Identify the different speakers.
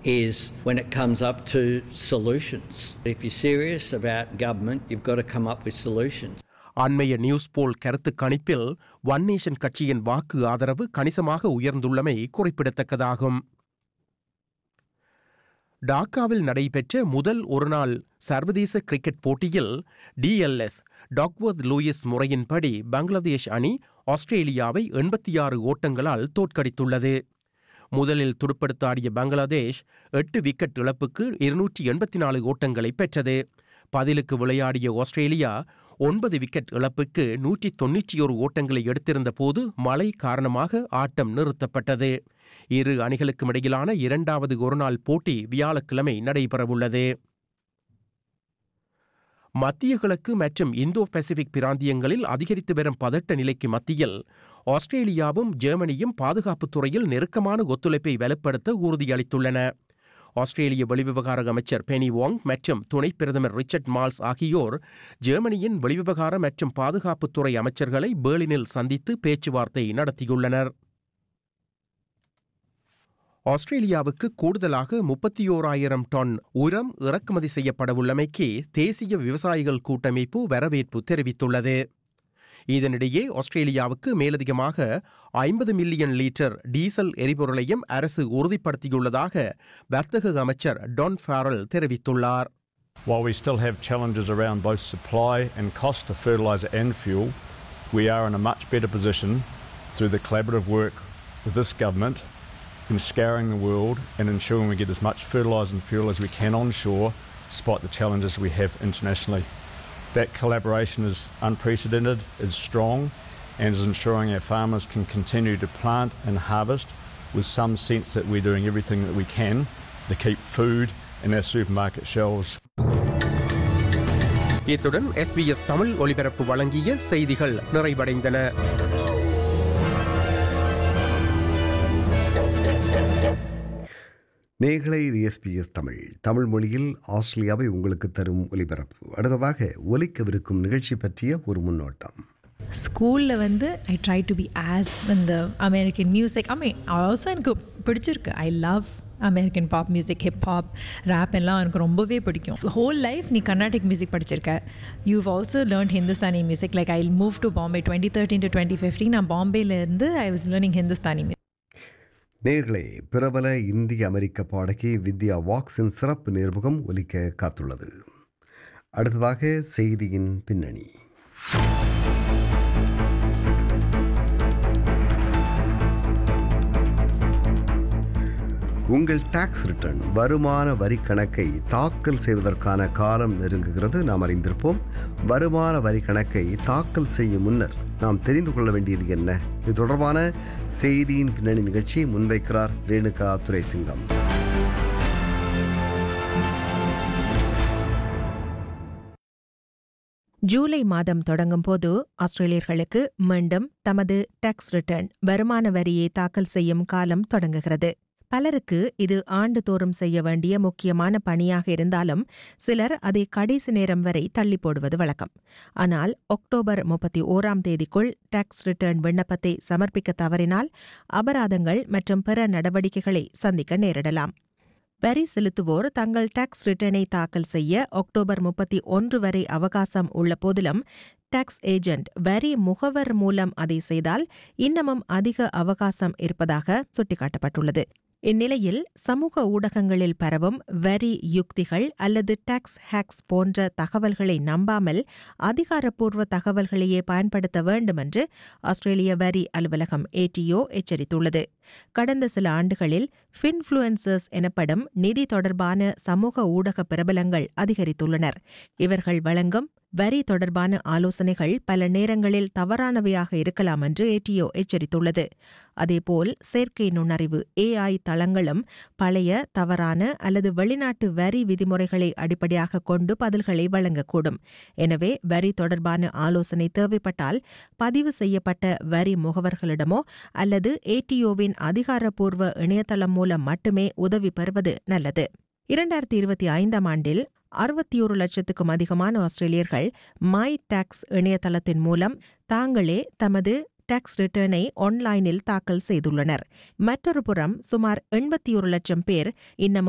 Speaker 1: is when it comes up to solutions. If you're serious about government, you've got to come up with solutions.
Speaker 2: அண்மைய Newspoll கருத்து கணிப்பில் one nation கட்சியின் வாக்கு ஆதரவு கணிசமாக உயர்ந்துள்ளமை குறிப்பிடத்தக்கதாகும் டாக்காவில் நடைபெற்ற முதல் ஒருநாள் சர்வதேச கிரிக்கெட் போட்டியில் டிஎல்எஸ் டாக்வர்த் லூயிஸ் முறையின்படி பங்களாதேஷ் அணி ஆஸ்திரேலியாவை எண்பத்தி ஆறு ஓட்டங்களால் தோற்கடித்துள்ளது முதலில் துடுப்படுத்தாடிய பங்களாதேஷ் எட்டு விக்கெட் இழப்புக்கு இருநூற்றி எண்பத்தி நாலு ஓட்டங்களை பெற்றது பதிலுக்கு விளையாடிய ஆஸ்திரேலியா ஒன்பது விக்கெட் இழப்புக்கு நூற்றி தொன்னூற்றி ஒரு ஓட்டங்களை எடுத்திருந்த போது மழை காரணமாக ஆட்டம் நிறுத்தப்பட்டது இரு அணிகளுக்கும் இடையிலான இரண்டாவது ஒருநாள் போட்டி வியாழக்கிழமை நடைபெறவுள்ளது மத்திய கிழக்கு மற்றும் இந்தோ பசிபிக் பிராந்தியங்களில் அதிகரித்து வரும் பதட்ட நிலைக்கு மத்தியில் ஆஸ்திரேலியாவும் ஜெர்மனியும் பாதுகாப்புத் துறையில் நெருக்கமான ஒத்துழைப்பை வலுப்படுத்த உறுதியளித்துள்ளன ஆஸ்திரேலிய வெளிவிவகார அமைச்சர் பெனி வாங் மற்றும் துணை பிரதமர் ரிச்சர்ட் மால்ஸ் ஆகியோர் ஜெர்மனியின் வெளிவிவகார மற்றும் பாதுகாப்புத்துறை அமைச்சர்களை பேர்லினில் சந்தித்து பேச்சுவார்த்தை நடத்தியுள்ளனர் ஆஸ்திரேலியாவுக்கு கூடுதலாக முப்பத்தி ஓராயிரம் டன் உரம் இறக்குமதி செய்யப்படவுள்ளமைக்கு தேசிய விவசாயிகள் கூட்டமைப்பு வரவேற்பு தெரிவித்துள்ளது இதனிடையே ஆஸ்திரேலியாவுக்கு மேலதிகமாக ஐம்பது மில்லியன் லிட்டர் டீசல் எரிபொருளையும் அரசு உறுதிப்படுத்தியுள்ளதாக வர்த்தக அமைச்சர் டான் ஃபாரல் தெரிவித்துள்ளார்
Speaker 3: While we still have challenges around both supply and cost of fertiliser and fuel, we are in a much better position through the collaborative work with this government in scouring the world and ensuring we get as much fertiliser and fuel as we can onshore despite the challenges we have internationally. That collaboration is unprecedented, is strong, and is ensuring our farmers can continue to plant and harvest with some sense that we're doing everything that we can to keep food in our supermarket shelves.
Speaker 2: இத்துடன் SBS Tamil ஒலிபரப்பு வழங்கிய செய்திகள் நிறைவடைந்தன
Speaker 4: நேர்களை இது SBS Tamil Tamil மொழியில் ஆஸ்திரேலியாவை உங்களுக்கு தரும் ஒலிபரப்பு அடுத்ததாக ஒலிக்கவிருக்கும் நிகழ்ச்சி பற்றிய ஒரு முன்னோட்டம்
Speaker 5: ஸ்கூலில் வந்து I try to be as இந்த American music I mean also எனக்கு பிடிச்சிருக்கு I love American pop music hip hop rap எல்லாம் எனக்கு ரொம்பவே பிடிக்கும் ஹோல் லைஃப் நீ கர்நாடிக் மியூசிக் படிச்சிருக்க you've also learn Hindustani music like I move to Bombay twenty thirteen to twenty fifteen நான் பாம்பேலேருந்து I was learning Hindustani music
Speaker 4: நேர்களே பிரபல இந்திய அமெரிக்க பாடகி வித்யா வாக்ஸின் சிறப்பு நேர்முகம் ஒலிக்க காத்துள்ளது அடுத்ததாக செய்தியின் பின்னணி உங்கள் டாக்ஸ் ரிட்டர்ன் வருமான வரி கணக்கை தாக்கல் செய்வதற்கான காலம் நெருங்குகிறது நாம் அறிந்திருப்போம் வருமான வரி கணக்கை தாக்கல் செய்யும் முன்னர் நாம் தெரிந்து கொள்ள வேண்டியது என்ன இது தொடர்பான செய்தியின் பின்னணி நிகழ்ச்சியை முன்வைக்கிறார் ரேணுகா துரைசிங்கம்
Speaker 6: ஜூலை மாதம் தொடங்கும் போது ஆஸ்திரேலியர்களுக்கு மீண்டும் தமது டாக்ஸ் ரிட்டர்ன் வருமான வரியை தாக்கல் செய்யும் காலம் தொடங்குகிறது பலருக்கு இது ஆண்டுதோறும் செய்ய வேண்டிய முக்கியமான பணியாக இருந்தாலும் சிலர் அதை கடைசி நேரம் வரை தள்ளி போடுவது வழக்கம் ஆனால் அக்டோபர் முப்பத்தி ஓராம் தேதிக்குள் டாக்ஸ் ரிட்டர்ன் விண்ணப்பத்தை சமர்ப்பிக்க தவறினால் அபராதங்கள் மற்றும் பிற நடவடிக்கைகளை சந்திக்க நேரிடலாம் வரி செலுத்துவோர் தங்கள் டாக்ஸ் ரிட்டர்னை தாக்கல் செய்ய அக்டோபர் முப்பத்தி ஒன்று வரை அவகாசம் உள்ள போதிலும் டாக்ஸ் ஏஜென்ட் வரி முகவர் மூலம் அதை செய்தால் இன்னமும் அதிக அவகாசம் இருப்பதாக சுட்டிக்காட்டப்பட்டுள்ளது இந்நிலையில் சமூக ஊடகங்களில் பரவும் வரி யுக்திகள் அல்லது டாக்ஸ் ஹேக்ஸ் போன்ற தகவல்களை நம்பாமல் அதிகாரப்பூர்வ தகவல்களையே பயன்படுத்த வேண்டும் என்று ஆஸ்திரேலிய வரி அலுவலகம் ஏடிஓ எச்சரித்துள்ளது கடந்த சில ஆண்டுகளில் ஃபின்ஃப்ளூயன்சர்ஸ் எனப்படும் நிதி தொடர்பான சமூக ஊடக பிரபலங்கள் அதிகரித்துள்ளனர் இவர்கள் வழங்கும் வரி தொடர்பான ஆலோசனைகள் பல நேரங்களில் தவறானவையாக இருக்கலாம் என்று ஏடிஓ எச்சரித்துள்ளது அதேபோல் செயற்கை நுண்ணறிவு ஏஐ தளங்களும் பழைய தவறான அல்லது வெளிநாட்டு வரி விதிமுறைகளை அடிப்படையாக கொண்டு பதில்களை வழங்கக்கூடும் எனவே வரி தொடர்பான ஆலோசனை தேவைப்பட்டால் பதிவு செய்யப்பட்ட வரி முகவர்களிடமோ அல்லது ஏடிஓவின் அதிகாரப்பூர்வ இணையதளம் மூலம் மட்டுமே உதவி பெறுவது நல்லது இரண்டாயிரத்தி இருபத்தி ஐந்தாம் ஆண்டில் அறுபத்தி ஒரு லட்சத்துக்கும் அதிகமான ஆஸ்திரேலியர்கள் மை டாக்ஸ் இணையதளத்தின் மூலம் தாங்களே தமது டாக்ஸ் ரிட்டர்னை ஆன்லைனில் தாக்கல் செய்துள்ளனர் மற்றொரு புறம் சுமார் எண்பத்தி ஒரு லட்சம் பேர் இன்னமும்